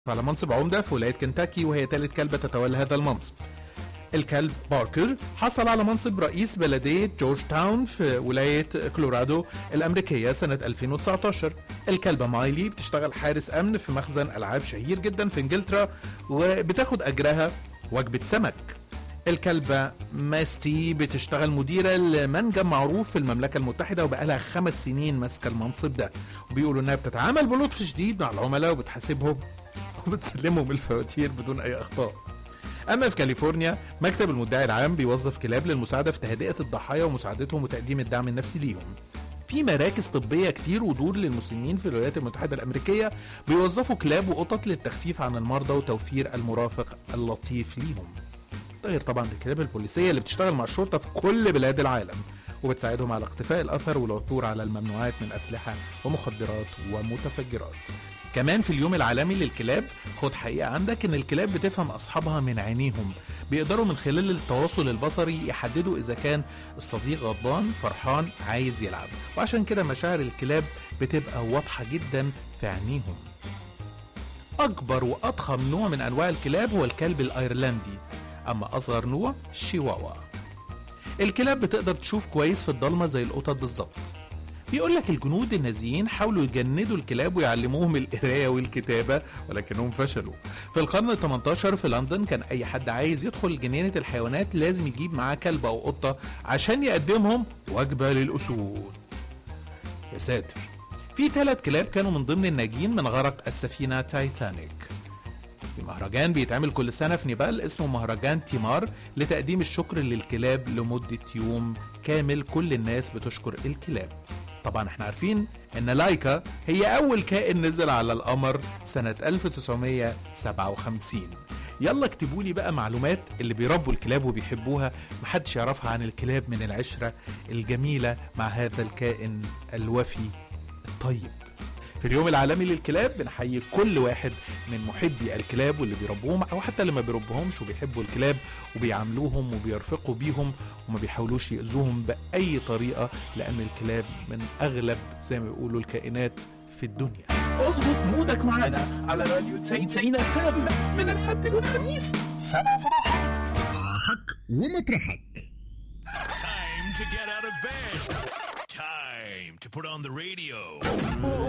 على منصب عمدة في ولاية كنتاكي وهي ثالث كلبة تتولى هذا المنصب الكلب باركر حصل على منصب رئيس بلدية جورج تاون في ولاية كولورادو الأمريكية سنة 2019 الكلبة مايلي بتشتغل حارس أمن في مخزن ألعاب شهير جدا في إنجلترا وبتاخد أجرها وجبة سمك الكلبة ماستي بتشتغل مديرة لمنجم معروف في المملكة المتحدة وبقالها خمس سنين ماسكة المنصب ده وبيقولوا إنها بتتعامل بلطف شديد مع العملاء وبتحاسبهم وبتسلمهم الفواتير بدون أي أخطاء أما في كاليفورنيا مكتب المدعي العام بيوظف كلاب للمساعدة في تهدئة الضحايا ومساعدتهم وتقديم الدعم النفسي ليهم في مراكز طبية كتير ودور للمسنين في الولايات المتحدة الأمريكية بيوظفوا كلاب وقطط للتخفيف عن المرضى وتوفير المرافق اللطيف ليهم ده غير طبعا الكلاب البوليسية اللي بتشتغل مع الشرطة في كل بلاد العالم وبتساعدهم على اقتفاء الأثر والعثور على الممنوعات من أسلحة ومخدرات ومتفجرات كمان في اليوم العالمي للكلاب خد حقيقة عندك ان الكلاب بتفهم اصحابها من عينيهم بيقدروا من خلال التواصل البصري يحددوا اذا كان الصديق غضبان فرحان عايز يلعب وعشان كده مشاعر الكلاب بتبقى واضحة جدا في عينيهم اكبر واضخم نوع من انواع الكلاب هو الكلب الايرلندي اما اصغر نوع الشيواوا الكلاب بتقدر تشوف كويس في الضلمة زي القطط بالظبط بيقول لك الجنود النازيين حاولوا يجندوا الكلاب ويعلموهم القرايه والكتابه ولكنهم فشلوا. في القرن ال 18 في لندن كان اي حد عايز يدخل جنينه الحيوانات لازم يجيب معاه كلب او قطه عشان يقدمهم وجبه للاسود. يا ساتر. في ثلاث كلاب كانوا من ضمن الناجين من غرق السفينه تايتانيك. في مهرجان بيتعمل كل سنة في نيبال اسمه مهرجان تيمار لتقديم الشكر للكلاب لمدة يوم كامل كل الناس بتشكر الكلاب طبعا احنا عارفين ان لايكا هي اول كائن نزل على القمر سنة 1957 يلا اكتبوا لي بقى معلومات اللي بيربوا الكلاب وبيحبوها محدش يعرفها عن الكلاب من العشرة الجميلة مع هذا الكائن الوفي الطيب في اليوم العالمي للكلاب بنحيي كل واحد من محبي الكلاب واللي بيربوهم او حتى اللي ما بيربوهمش وبيحبوا الكلاب وبيعاملوهم وبيرفقوا بيهم وما بيحاولوش يأذوهم بأي طريقة لأن الكلاب من أغلب زي ما بيقولوا الكائنات في الدنيا اظبط مودك معانا على راديو 90 خام من الحد للخميس سبعة صباحا ومطرحك Time to get out of bed. Time to put on the radio.